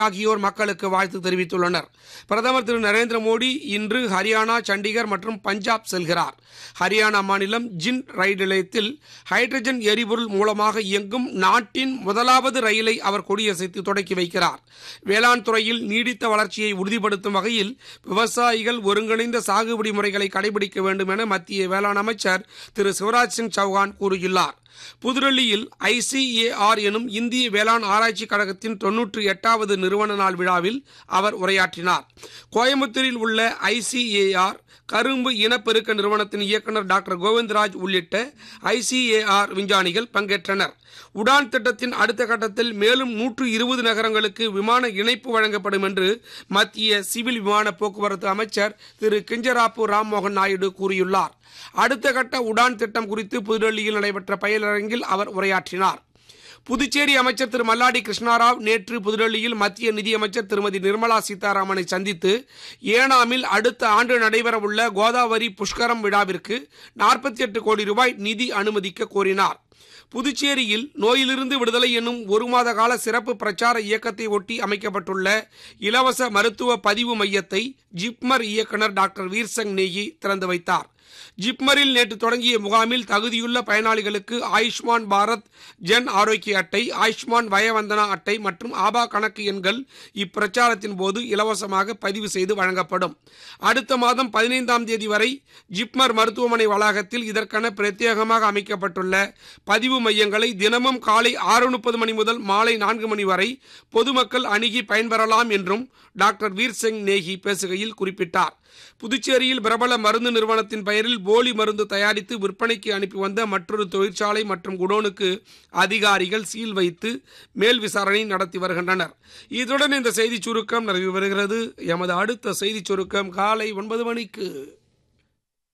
ஆகியோர் மக்களுக்கு வாழ்த்து தெரிவித்துள்ளனர் பிரதமர் திரு நரேந்திர மோடி இன்று ஹரியானா சண்டிகர் மற்றும் பஞ்சாப் செல்கிறார் ஹரியானா மாநிலம் ஜின் ரயில் நிலையத்தில் ஹைட்ரஜன் எரிபொருள் மூலமாக இயங்கும் நாட்டின் முதலாவது ரயிலை அவர் கொடியசைத்து தொடக்கி வைக்கிறார் வேளாண் துறையில் நீடித்த வளர்ச்சியை உறுதிப்படுத்தும் வகையில் விவசாயிகள் ஒருங்கிணைந்த சாகுபடி முறைகளை கடைபிடிக்க வேண்டும் என மத்திய வேளாண் அமைச்சர் திரு சிவராஜ் சிங் சௌகான் கூறியுள்ளார் புதுடெல்லியில் ஐசிஏஆர் எனும் இந்திய வேளாண் ஆராய்ச்சி கழகத்தின் தொன்னூற்றி எட்டாவது நிறுவன நாள் விழாவில் அவர் உரையாற்றினார் கோயம்புத்தூரில் உள்ள ஐசிஏஆர் கரும்பு இனப்பெருக்க நிறுவனத்தின் இயக்குநர் டாக்டர் கோவிந்தராஜ் உள்ளிட்ட ஐசிஏஆர் விஞ்ஞானிகள் பங்கேற்றனர் உடான் திட்டத்தின் அடுத்த கட்டத்தில் மேலும் நூற்று இருபது நகரங்களுக்கு விமான இணைப்பு வழங்கப்படும் என்று மத்திய சிவில் விமான போக்குவரத்து அமைச்சர் திரு கிஞ்சராப்பு ராம்மோகன் நாயுடு கூறியுள்ளார் அடுத்த கட்ட உடான் திட்டம் குறித்து புதுடெல்லியில் நடைபெற்ற பயிலரங்கில் அவர் உரையாற்றினார் புதுச்சேரி அமைச்சர் திரு மல்லாடி கிருஷ்ணாராவ் நேற்று புதுடெல்லியில் மத்திய நிதியமைச்சர் திருமதி நிர்மலா சீதாராமனை சந்தித்து ஏனாமில் அடுத்த ஆண்டு நடைபெறவுள்ள கோதாவரி புஷ்கரம் விழாவிற்கு நாற்பத்தி எட்டு கோடி ரூபாய் நிதி அனுமதிக்க கோரினார் புதுச்சேரியில் நோயிலிருந்து விடுதலை என்னும் ஒரு மாத கால சிறப்பு பிரச்சார இயக்கத்தை ஒட்டி அமைக்கப்பட்டுள்ள இலவச மருத்துவ பதிவு மையத்தை ஜிப்மர் இயக்குநர் டாக்டர் வீர்சங் நேகி திறந்து வைத்தார் ஜிப்மரில் நேற்று தொடங்கிய முகாமில் தகுதியுள்ள பயனாளிகளுக்கு ஆயுஷ்மான் பாரத் ஜன் ஆரோக்கிய அட்டை ஆயுஷ்மான் வயவந்தனா அட்டை மற்றும் ஆபா கணக்கு எண்கள் இப்பிரச்சாரத்தின் போது இலவசமாக பதிவு செய்து வழங்கப்படும் அடுத்த மாதம் பதினைந்தாம் தேதி வரை ஜிப்மர் மருத்துவமனை வளாகத்தில் இதற்கென பிரத்யேகமாக அமைக்கப்பட்டுள்ள பதிவு மையங்களை தினமும் காலை ஆறு முப்பது மணி முதல் மாலை நான்கு மணி வரை பொதுமக்கள் அணுகி பயன்பெறலாம் என்றும் டாக்டர் வீர் சிங் நேகி பேசுகையில் குறிப்பிட்டார் புதுச்சேரியில் பிரபல மருந்து நிறுவனத்தின் பெயரில் போலி மருந்து தயாரித்து விற்பனைக்கு அனுப்பி வந்த மற்றொரு தொழிற்சாலை மற்றும் குடோனுக்கு அதிகாரிகள் சீல் வைத்து மேல் விசாரணை நடத்தி வருகின்றனர் இத்துடன் இந்த செய்திச் சுருக்கம் நிறைவு பெறுகிறது எமது அடுத்த செய்திச் சுருக்கம் காலை ஒன்பது மணிக்கு